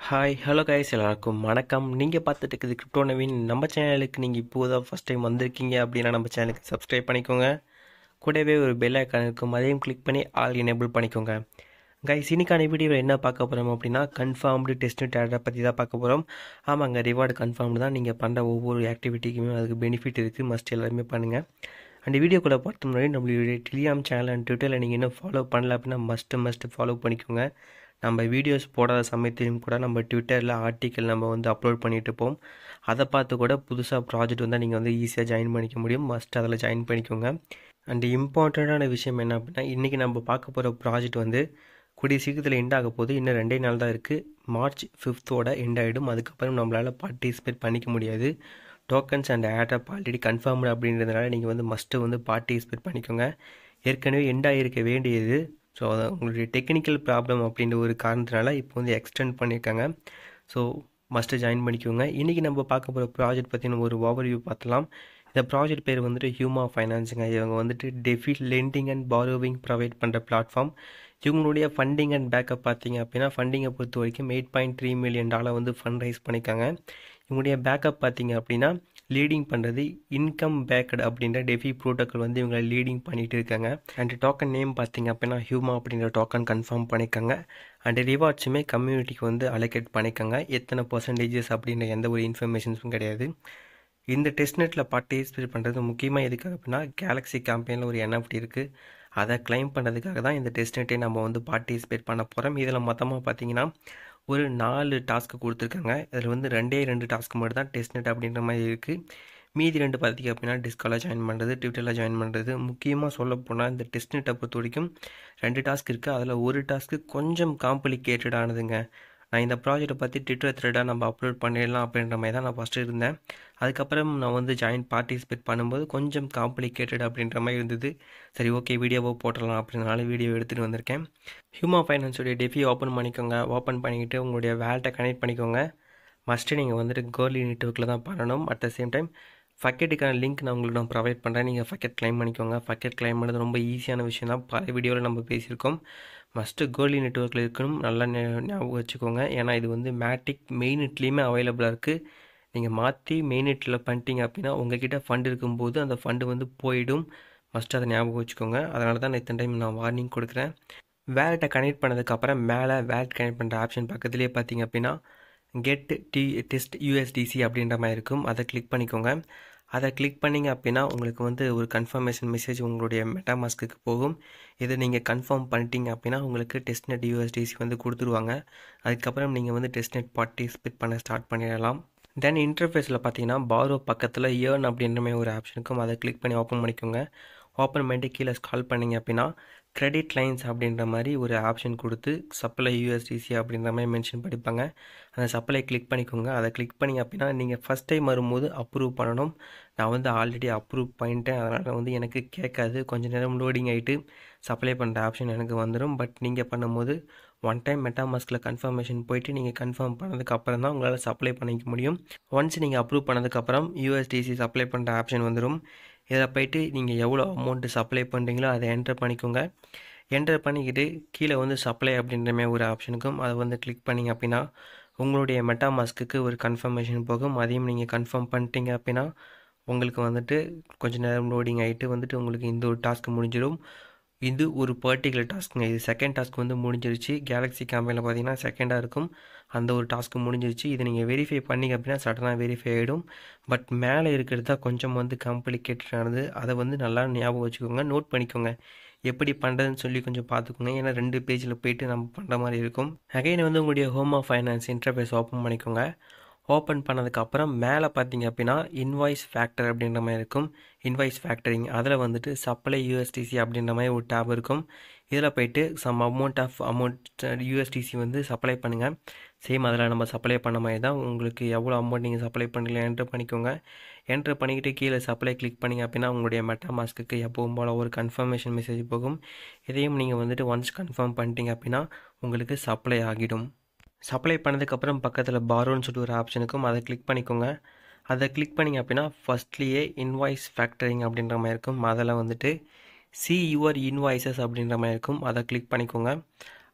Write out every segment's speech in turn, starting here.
hi hello guys எல்லாருக்கும் வணக்கம் நீங்கள் பார்த்துட்டு இருக்குது கிரிப்டோ நவீன் நம்ம சேனலுக்கு நீங்கள் இப்போ தான் ஃபஸ்ட் டைம் வந்திருக்கீங்க அப்படின்னா நம்ம சேனலுக்கு சப்ஸ்கிரைப் பண்ணிக்கோங்க கூடவே ஒரு பெல் ஐக்கான் இருக்கும் அதையும் கிளிக் பண்ணி ஆல் எனேபிள் பண்ணிக்கோங்க கைஸ் இன்னைக்கான வீடியோவில் என்ன பார்க்க போகிறோம் அப்படின்னா கன்ஃபார்ம்டு டெஸ்ட் டேட்டை பற்றி தான் பார்க்க போகிறோம் ஆமாங்க ரிவார்டு கன்ஃபார்ம்டு தான் நீங்கள் பண்ணுற ஒவ்வொரு ஆக்டிவிட்டிக்குமே அதுக்கு பெனிஃபிட் இருக்குது மஸ்ட் எல்லாருமே பண்ணுங்கள் அந்த வீடியோக்குள்ளே பார்த்து முன்னாடி நம்மளுடைய டெலிகிராம் சேனல் அண்ட் ட்விட்டரில் நீங்கள் இன்னும் ஃபாலோ பண்ணல அப்படின்னா மஸ்ட்டு மஸ்ட்டு ஃபாலோ பண்ணிக்கோங்க நம்ம வீடியோஸ் போடாத சமயத்திலும் கூட நம்ம ட்விட்டரில் ஆர்டிக்கல் நம்ம வந்து அப்லோட் பண்ணிட்டு இருப்போம் அதை பார்த்து கூட புதுசாக ப்ராஜெக்ட் வந்தால் நீங்கள் வந்து ஈஸியாக ஜாயின் பண்ணிக்க முடியும் மஸ்ட் அதில் ஜாயின் பண்ணிக்கோங்க அண்ட் இம்பார்ட்டண்ட்டான விஷயம் என்ன அப்படின்னா இன்றைக்கி நம்ம பார்க்க போகிற ப்ராஜெக்ட் வந்து கூடிய சீக்கிரத்தில் எண்ட் ஆக போகுது இன்னும் ரெண்டே நாள் தான் இருக்குது மார்ச் ஃபிஃப்த்தோட எண்ட் ஆகிடும் அதுக்கப்புறம் நம்மளால் பார்ட்டிசிபேட் பண்ணிக்க முடியாது டோக்கன்ஸ் அண்ட் ஆட்அப் ஆல்ரெடி கன்ஃபார்ம்டு அப்படின்றதுனால நீங்கள் வந்து மஸ்ட்டு வந்து பார்ட்டிசிபேட் பண்ணிக்கோங்க ஏற்கனவே எண்ட் ஆகிருக்க வேண்டியது ஸோ அது உங்களுடைய டெக்னிக்கல் ப்ராப்ளம் அப்படின்ற ஒரு காரணத்தினால இப்போ வந்து எக்ஸ்டெண்ட் பண்ணியிருக்காங்க ஸோ மஸ்ட்டு ஜாயின் பண்ணிக்கோங்க இன்றைக்கி நம்ம பார்க்க போகிற ப்ராஜெக்ட் பற்றின ஒரு ஓவர்வியூ பார்த்தலாம் இந்த ப்ராஜெக்ட் பேர் வந்துட்டு ஹியூமா ஃபைனான்ஸுங்க இவங்க வந்துட்டு DeFi lending and borrowing provide பண்ணுற பிளாட்ஃபார்ம் இவங்களுடைய ஃபண்டிங் அண்ட் பேக்கப் பார்த்தீங்க அப்படின்னா ஃபண்டிங்கை பொறுத்த வரைக்கும் eight point three million dollar வந்து ஃபண்ட் ரைஸ் பண்ணியிருக்காங்க இவங்களுடைய பேக்கப் பார்த்தீங்க அப்படின்னா லீடிங் பண்ணுறது இன்கம் பேக்கட் அப்படின்ற டெஃபி ப்ரோட்டோக்கால் வந்து இவங்க லீடிங் பண்ணிகிட்டு இருக்காங்க அண்ட் டோக்கன் நேம் பார்த்தீங்க அப்படின்னா ஹியூமா அப்படின்ற டோக்கன் கன்ஃபார்ம் பண்ணியிருக்காங்க அண்ட் ரிவார்ட்ஸுமே கம்யூனிட்டிக்கு வந்து அலோகேட் பண்ணியிருக்காங்க எத்தனை பர்சன்டேஜஸ் அப்படின்ற எந்த ஒரு இன்ஃபர்மேஷன்ஸும் கிடையாது இந்த டெஸ்ட் நெட்டில் பார்ட்டிசிபேட் பண்ணுறது முக்கியமாக எதுக்காக அப்படின்னா கேலக்ஸி கேம்பெயினில் ஒரு என்எஃப்டி இருக்குது அதை கிளைம் பண்ணுறதுக்காக தான் இந்த டெஸ்ட் நெட்டை நம்ம வந்து பார்ட்டிசிபேட் பண்ண போகிறோம் இதில் மொத்தமாக பார்த்தீங்கன்னா ஒரு நாலு டாஸ்க்கு கொடுத்துருக்காங்க இதில் வந்து ரெண்டே ரெண்டு டாஸ்க்கு மட்டும் தான் டெஸ்ட் நெட் அப்படின்ற மாதிரி இருக்குது மீதி ரெண்டு பார்த்திங்க அப்படின்னா டிஸ்காலில் ஜாயின் பண்ணுறது ட்விட்டரில் ஜாயின் பண்ணுறது முக்கியமாக சொல்ல போனால் இந்த டெஸ்ட் நெட்டை பொறுத்த வரைக்கும் ரெண்டு டாஸ்க் இருக்குது அதில் ஒரு டாஸ்க்கு கொஞ்சம் காம்ப்ளிகேட்டடானதுங்க நான் இந்த ப்ராஜெக்ட்டை பற்றி ட்விட்டர் த்ரெட்டாக நம்ம அப்லோட் பண்ணிடலாம் அப்படின்ற மாதிரி தான் நான் ஃபஸ்ட்டு இருந்தேன் அதுக்கப்புறம் நான் வந்து ஜாயின் பார்ட்டிசிபேட் பண்ணும்போது கொஞ்சம் காம்ப்ளிகேட்டட் அப்படின்ற மாதிரி இருந்தது சரி ஓகே வீடியோவோ போட்டுடலாம் அப்படின்றனால வீடியோ எடுத்துகிட்டு வந்திருக்கேன் ஹியூமா ஃபைனான்ஸுடைய டெஃபி ஓப்பன் பண்ணிக்கோங்க ஓப்பன் பண்ணிக்கிட்டு உங்களுடைய வேலட்டை கனெக்ட் பண்ணிக்கோங்க மஸ்ட்டு நீங்கள் வந்துட்டு கோர்லி நெட்ஒர்க்கில் தான் பண்ணணும் அட் த சேம் டைம் ஃபக்கெட்டுக்கான லிங்க் நான் உங்களுக்கு நான் ப்ரொவைட் பண்ணுறேன் நீங்கள் ஃபக்கெட் கிளைம் பண்ணிக்கோங்க ஃபக்கெட் கிளைம் பண்ணுறது ரொம்ப ஈஸியான விஷயம் தான் பல வீடியோவில் நம்ம பேசியிருக்கோம் மஸ்ட்டு கோர்லி நெட்ஒர்க்கில் இருக்கணும் நல்லா ஞாபகம் வச்சுக்கோங்க ஏன்னா இது வந்து மேட்டிக் மெயின் நெட்லேயுமே அவைலபிளாக இருக்குது நீங்கள் மாற்றி மெயின் நெட்டில் பண்ணிட்டீங்க அப்படின்னா உங்ககிட்ட ஃபண்ட் இருக்கும்போது அந்த ஃபண்டு வந்து போயிடும் மஸ்ட்டு அதை ஞாபகம் வச்சுக்கோங்க அதனால தான் நான் இத்தனை டைம் நான் வார்னிங் கொடுக்குறேன் வேலட்டை கனெக்ட் பண்ணதுக்கப்புறம் மேலே வேலட் கனெக்ட் பண்ணுற ஆப்ஷன் பக்கத்துலேயே பார்த்தீங்க அப்படின்னா கெட் டி டெஸ்ட் யூஎஸ்டிசி அப்படின்ற மாதிரி இருக்கும் அதை கிளிக் பண்ணிக்கோங்க அதை கிளிக் பண்ணிங்க அப்படின்னா உங்களுக்கு வந்து ஒரு கன்ஃபர்மேஷன் மெசேஜ் உங்களுடைய மெட்டாமாஸ்க்கு போகும் இதை நீங்கள் கன்ஃபார்ம் பண்ணிட்டீங்க அப்படின்னா உங்களுக்கு டெஸ்ட் நெட் யூஎஸ்டிசி வந்து கொடுத்துருவாங்க அதுக்கப்புறம் நீங்கள் வந்து டெஸ்ட் நெட் பார்ட்டிசிபேட் பண்ண ஸ்டார்ட் பண்ணிடலாம் தென் இன்டர்ஃபேஸில் பார்த்தீங்கன்னா பாரோ பக்கத்தில் ஏர்ன் அப்படின்ற மாதிரி ஒரு ஆப்ஷன் இருக்கும் அதை கிளிக் பண்ணி ஓப்பன் பண்ணிக்கோங்க ஓப்பன் பண்ணிட்டு கீழே ஸ்கால் பண்ணிங்க அப்படின்னா கிரெடிட் லைன்ஸ் அப்படின்ற மாதிரி ஒரு ஆப்ஷன் கொடுத்து சப்ளை யூஎஸ்டிசி அப்படின்ற மாதிரி மென்ஷன் படிப்பாங்க அந்த சப்ளை கிளிக் பண்ணிக்கோங்க அதை கிளிக் பண்ணிங்க அப்படின்னா நீங்கள் ஃபஸ்ட் டைம் வரும்போது அப்ரூவ் பண்ணணும் நான் வந்து ஆல்ரெடி அப்ரூவ் பண்ணிட்டேன் அதனால் வந்து எனக்கு கேட்காது கொஞ்சம் நேரம் லோடிங் ஆகிட்டு சப்ளை பண்ணுற ஆப்ஷன் எனக்கு வந்துடும் பட் நீங்கள் பண்ணும்போது ஒன் டைம் மெட்டாமாஸ்கில் கன்ஃபர்மேஷன் போயிட்டு நீங்கள் கன்ஃபார்ம் பண்ணதுக்கு அப்புறம் தான் உங்களால் சப்ளை பண்ணிக்க முடியும் ஒன்ஸ் நீங்கள் அப்ரூவ் பண்ணதுக்கப்புறம் யூஎஸ்டிசி சப்ளை பண்ணுற ஆப்ஷன் வந்துடும் இதில் போயிட்டு நீங்கள் எவ்வளோ அமௌண்ட்டு சப்ளை பண்ணுறீங்களோ அதை என்டர் பண்ணிக்கோங்க என்டர் பண்ணிக்கிட்டு கீழே வந்து சப்ளை அப்படின்ற மாதிரி ஒரு ஆப்ஷனுக்கும் அதை வந்து கிளிக் பண்ணிங்க அப்படின்னா உங்களுடைய மெட்டாமாஸ்க்கு ஒரு கன்ஃபர்மேஷன் போகும் அதையும் நீங்கள் கன்ஃபார்ம் பண்ணிட்டீங்க அப்படின்னா உங்களுக்கு வந்துட்டு கொஞ்சம் நேரம் லோடிங் ஆகிட்டு வந்துட்டு உங்களுக்கு இந்த ஒரு டாஸ்க் முடிஞ்சிடும் இது ஒரு பர்டிகுலர் டாஸ்க்குங்க இது செகண்ட் டாஸ்க் வந்து முடிஞ்சிருச்சு கேலக்ஸி கேம்பெயினில் பார்த்தீங்கன்னா செகண்டாக இருக்கும் அந்த ஒரு டாஸ்க்கு முடிஞ்சிருச்சு இதை நீங்கள் வெரிஃபை பண்ணிங்க அப்படின்னா சடனாக வெரிஃபை ஆகிடும் பட் மேலே இருக்கிறது தான் கொஞ்சம் வந்து காம்ப்ளிகேட்டடானது அதை வந்து நல்லா ஞாபகம் வச்சுக்கோங்க நோட் பண்ணிக்கோங்க எப்படி பண்ணுறதுன்னு சொல்லி கொஞ்சம் பார்த்துக்கோங்க ஏன்னா ரெண்டு பேஜில் போயிட்டு நம்ம பண்ணுற மாதிரி இருக்கும் அகைன் வந்து உங்களுடைய Huma Finance interface open பண்ணிக்கோங்க ஓப்பன் பண்ணதுக்கப்புறம் மேலே பார்த்தீங்க அப்படின்னா இன்வாய்ஸ் ஃபேக்டர் அப்படின்ற மாதிரி இருக்கும் இன்வாய்ஸ் ஃபேக்டரிங் அதில் வந்துட்டு சப்ளை யூஎஸ்டிசி அப்படின்ற மாதிரி ஒரு டேப் இருக்கும் இதில் போயிட்டு some amount of amount USDC வந்து சப்ளை பண்ணுங்கள் சேம் அதில் நம்ம சப்ளை பண்ண மாதிரி தான் உங்களுக்கு எவ்வளோ அமௌண்ட் நீங்கள் சப்ளை பண்ணல என்ட்ரு பண்ணிக்கோங்க என்ட்ரு பண்ணிக்கிட்டு கீழே சப்ளை கிளிக் பண்ணிங்க அப்படின்னா உங்களுடைய மெட்டா மாஸ்க்கு எப்பவும் போல் ஒரு கன்ஃபர்மேஷன் மெசேஜ் போகும் இதையும் நீங்கள் வந்துட்டு ஒன்ஸ் கன்ஃபார்ம் பண்ணிட்டீங்க அப்படின்னா உங்களுக்கு சப்ளை ஆகிடும் சப்ளை பண்ணதுக்கப்புறம் பக்கத்தில் பாரோன்னு சொல்லிட்டு ஒரு ஆப்ஷனுக்கும் அதை கிளிக் பண்ணிக்கோங்க அதை கிளிக் பண்ணிங்க அப்படின்னா ஃபஸ்ட்லேயே இன்வாய்ஸ் ஃபேக்டரிங் அப்படின்ற மாதிரி இருக்கும் அதில் வந்துட்டு சி யுவர் இன்வாய்ஸஸ் அப்படின்ற மாதிரி இருக்கும் அதை கிளிக் பண்ணிக்கோங்க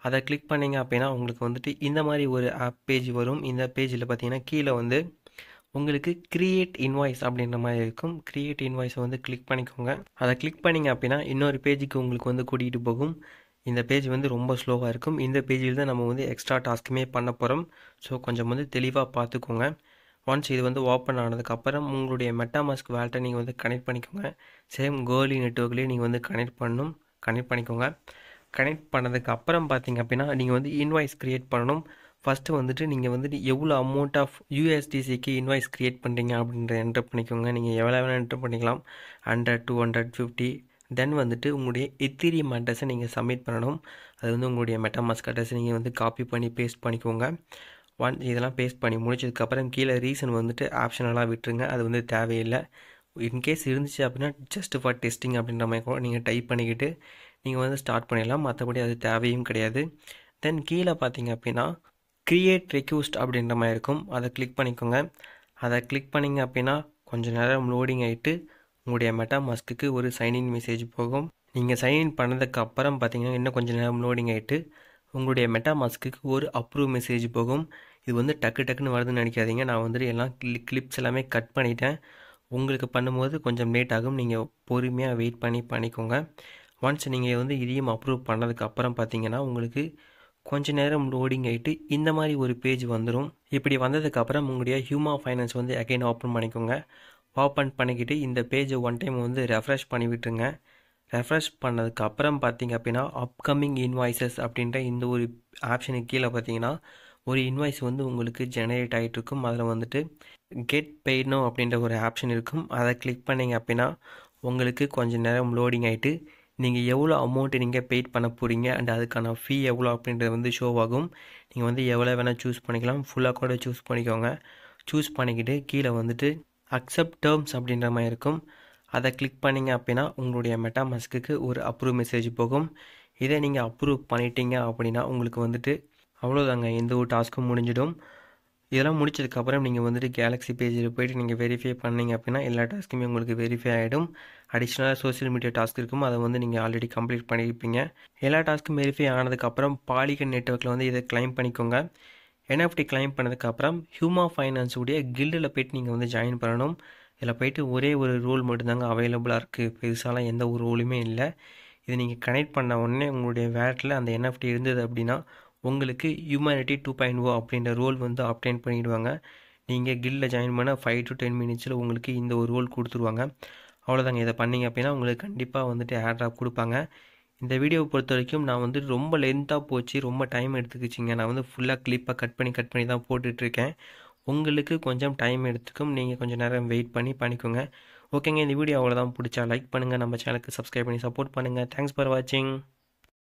அதை கிளிக் பண்ணிங்க அப்படின்னா உங்களுக்கு வந்துட்டு இந்த மாதிரி ஒரு ஆப் பேஜ் வரும் இந்த பேஜில் பார்த்தீங்கன்னா கீழே வந்து உங்களுக்கு கிரியேட் இன்வாய்ஸ் அப்படின்ற மாதிரி இருக்கும் கிரியேட் இன்வாய்ஸை வந்து கிளிக் பண்ணிக்கோங்க அதை கிளிக் பண்ணிங்க அப்படின்னா இன்னொரு பேஜுக்கு உங்களுக்கு வந்து கூட்டிகிட்டு போகும் இந்த பேஜ் வந்து ரொம்ப ஸ்லோவாக இருக்கும் இந்த பேஜில் தான் நம்ம வந்து எக்ஸ்ட்ரா டாஸ்க்குமே பண்ண போகிறோம் ஸோ கொஞ்சம் வந்து தெளிவாக பார்த்துக்கோங்க ஒன்ஸ் இது வந்து ஓப்பன் ஆனதுக்கப்புறம் உங்களுடைய மெட்டாமாஸ்க் வேல்ட்டை நீங்கள் வந்து கனெக்ட் பண்ணிக்கோங்க சேம் கோலி நெட்ஒர்க்லேயே நீங்கள் வந்து கனெக்ட் பண்ணணும் கனெக்ட் பண்ணிக்கோங்க கனெக்ட் பண்ணதுக்கு அப்புறம் பார்த்தீங்க அப்படின்னா நீங்கள் வந்து இன்வாய்ஸ் க்ரியேட் பண்ணணும் ஃபஸ்ட்டு வந்துட்டு நீங்கள் வந்துட்டு எவ்வளோ அமௌண்ட் ஆஃப் யூஎஸ்டிசிக்கு இன்வாய்ஸ் க்ரியேட் பண்ணுறீங்க அப்படின்ற என்டர் பண்ணிக்கோங்க நீங்கள் எவ்வளோ வேணால் என்டர் பண்ணிக்கலாம் hundred two hundred fifty then வந்துட்டு உங்களுடைய எத்திரியம் அட்ரஸை நீங்கள் சப்மிட் பண்ணணும் அது வந்து உங்களுடைய மெட்டாமாஸ்க் அட்ரஸை நீங்கள் வந்து காப்பி பண்ணி பேஸ்ட் பண்ணிக்கோங்க ஒன் இதெல்லாம் பேஸ்ட் பண்ணி முடிச்சதுக்கப்புறம் கீழே ரீசன் வந்துட்டு ஆப்ஷனலாக விட்டுருங்க அது வந்து தேவையில்லை இன்கேஸ் இருந்துச்சு அப்படின்னா ஜஸ்ட் ஃபார் டெஸ்டிங் அப்படின்ற மாதிரி கூட நீங்கள் டைப் பண்ணிக்கிட்டு நீங்கள் வந்து ஸ்டார்ட் பண்ணிடலாம் மற்றபடி அது தேவையும் கிடையாது தென் கீழே பார்த்தீங்க அப்படின்னா க்ரியேட் ரெக்யூஸ்ட் அப்படின்ற மாதிரி இருக்கும் அதை கிளிக் பண்ணிக்கோங்க அதை கிளிக் பண்ணிங்க அப்படின்னா கொஞ்சம் நேரம் லோடிங் ஆகிட்டு உங்களுடைய மெட்டா மாஸ்க்கு ஒரு சைன்இன் மெசேஜ் போகும் நீங்கள் சைன்இன் பண்ணதுக்கு அப்புறம் பார்த்தீங்கன்னா இன்னும் கொஞ்சம் நேரம் லோடிங் ஆகிட்டு உங்களுடைய மெட்டா மாஸ்க்கு ஒரு அப்ரூவ் மெசேஜ் போகும் இது வந்து டக்கு டக்குன்னு வருதுன்னு நினைக்காதீங்க நான் வந்துட்டு எல்லாம் கிளிப்ஸ் எல்லாமே கட் பண்ணிட்டேன் உங்களுக்கு பண்ணும்போது கொஞ்சம் லேட் ஆகும் நீங்கள் பொறுமையாக வெயிட் பண்ணி பண்ணிக்கோங்க ஒன்ஸ் நீங்கள் வந்து இதையும் அப்ரூவ் பண்ணதுக்கு அப்புறம் பார்த்தீங்கன்னா உங்களுக்கு கொஞ்ச நேரம் லோடிங் ஆகிட்டு இந்த மாதிரி ஒரு பேஜ் வந்துடும் இப்படி வந்ததுக்கப்புறம் உங்களுடைய ஹியூமா ஃபைனான்ஸ் வந்து அகைன் ஓப்பன் பண்ணிக்கோங்க ஓப்பன் பண்ணிக்கிட்டு இந்த பேஜை ஒன் டைம் வந்து ரெஃப்ரெஷ் பண்ணி விட்டுருங்க ரெஃப்ரெஷ் பண்ணதுக்கு அப்புறம் பார்த்தீங்க அப்படின்னா அப்கமிங் இன்வாய்சஸ் அப்படின்ற இந்த ஒரு ஆப்ஷனுக்கு கீழே பார்த்தீங்கன்னா ஒரு இன்வாய்ஸ் வந்து உங்களுக்கு ஜெனரேட் ஆகிட்டு இருக்கும் அதில் வந்துட்டு கெட் பெய்ட்னோ அப்படின்ற ஒரு ஆப்ஷன் இருக்கும் அதை கிளிக் பண்ணிங்க அப்படின்னா உங்களுக்கு கொஞ்சம் நேரம் லோடிங் ஆகிட்டு நீங்கள் எவ்வளோ அமௌண்ட்டு நீங்கள் பெய்ட் பண்ண போகிறீங்க அண்ட் அதுக்கான ஃபீ எவ்வளோ அப்படின்றது வந்து ஷோ ஆகும் நீங்கள் வந்து எவ்வளோ வேணால் சூஸ் பண்ணிக்கலாம் ஃபுல்லாக கூட சூஸ் பண்ணிக்கோங்க சூஸ் பண்ணிக்கிட்டு கீழே வந்துட்டு அக்செப்ட் டேர்ம்ஸ் அப்படின்ற மாதிரி இருக்கும் அதை கிளிக் பண்ணிங்க அப்படின்னா உங்களுடைய மெட்டாமாஸ்க்கு ஒரு அப்ரூவ் மெசேஜ் போகும் இதை நீங்கள் அப்ரூவ் பண்ணிட்டீங்க அப்படின்னா உங்களுக்கு வந்துட்டு அவ்வளோதாங்க எந்த ஒரு டாஸ்க்கும் முடிஞ்சிடும் இதெல்லாம் முடிச்சதுக்கப்புறம் நீங்கள் வந்துட்டு கேலக்ஸி பேஜில் போய்ட்டு நீங்கள் வெரிஃபை பண்ணீங்க அப்படின்னா எல்லா டாஸ்க்குமே உங்களுக்கு வெரிஃபை ஆகிடும் அடிஷ்னலாக சோசியல் மீடியா டாஸ்க் இருக்கும் அதை வந்து நீங்கள் ஆல்ரெடி கம்ப்ளீட் பண்ணியிருப்பீங்க எல்லா டாஸ்க்கும் வெரிஃபை ஆனதுக்கப்புறம் பாலிகன் நெட்ஒர்க்கில் வந்து இதை கிளைம் பண்ணிக்கோங்க என்எஃப்டி கிளைம் பண்ணதுக்கப்புறம் ஹியூமா ஃபைனான்ஸ் உடைய கில்டில் போய்ட்டு நீங்கள் வந்து ஜாயின் பண்ணணும் இதில் போய்ட்டு ஒரே ஒரு ரூல் மட்டும்தாங்க அவைலபிளாக இருக்குது பெருசாலாம் எந்த ஒரு ரூலுமே இல்லை இதை நீங்கள் கனெக்ட் பண்ண உடனே உங்களுடைய வேட்டில் அந்த என்எஃப்டி இருந்தது அப்படின்னா உங்களுக்கு ஹியூமனிட்டி டூ பாயிண்ட் ஓ அப்படின்ற ரோல் வந்து அப்டைன் பண்ணிவிடுவாங்க நீங்கள் கில்லில் ஜாயின் பண்ண ஃபைவ் டு டென் மினிட்ஸில் உங்களுக்கு இந்த ஒரு ரோல் கொடுத்துருவாங்க அவ்வளோதாங்க இதை பண்ணிங்க அப்படின்னா உங்களுக்கு கண்டிப்பாக வந்துட்டு ஆட்ராப் கொடுப்பாங்க இந்த வீடியோவை பொறுத்த வரைக்கும் நான் வந்து ரொம்ப லென்த்தாக போச்சு ரொம்ப டைம் எடுத்துக்கிச்சிங்க நான் வந்து ஃபுல்லாக கிளிப்பாக கட் பண்ணி கட் பண்ணி தான் போட்டுட்ருக்கேன் உங்களுக்கு கொஞ்சம் டைம் எடுத்துக்கும் நீங்கள் கொஞ்சம் நேரம் வெயிட் பண்ணி பண்ணிக்கோங்க ஓகேங்க இந்த வீடியோ அவ்வளோதான் பிடிச்சா லைக் பண்ணுங்கள் நம்ம சேனலுக்கு சப்ஸ்கிரைப் பண்ணி சப்போர்ட் பண்ணுங்கள் தேங்க்ஸ் ஃபார் வாட்சிங்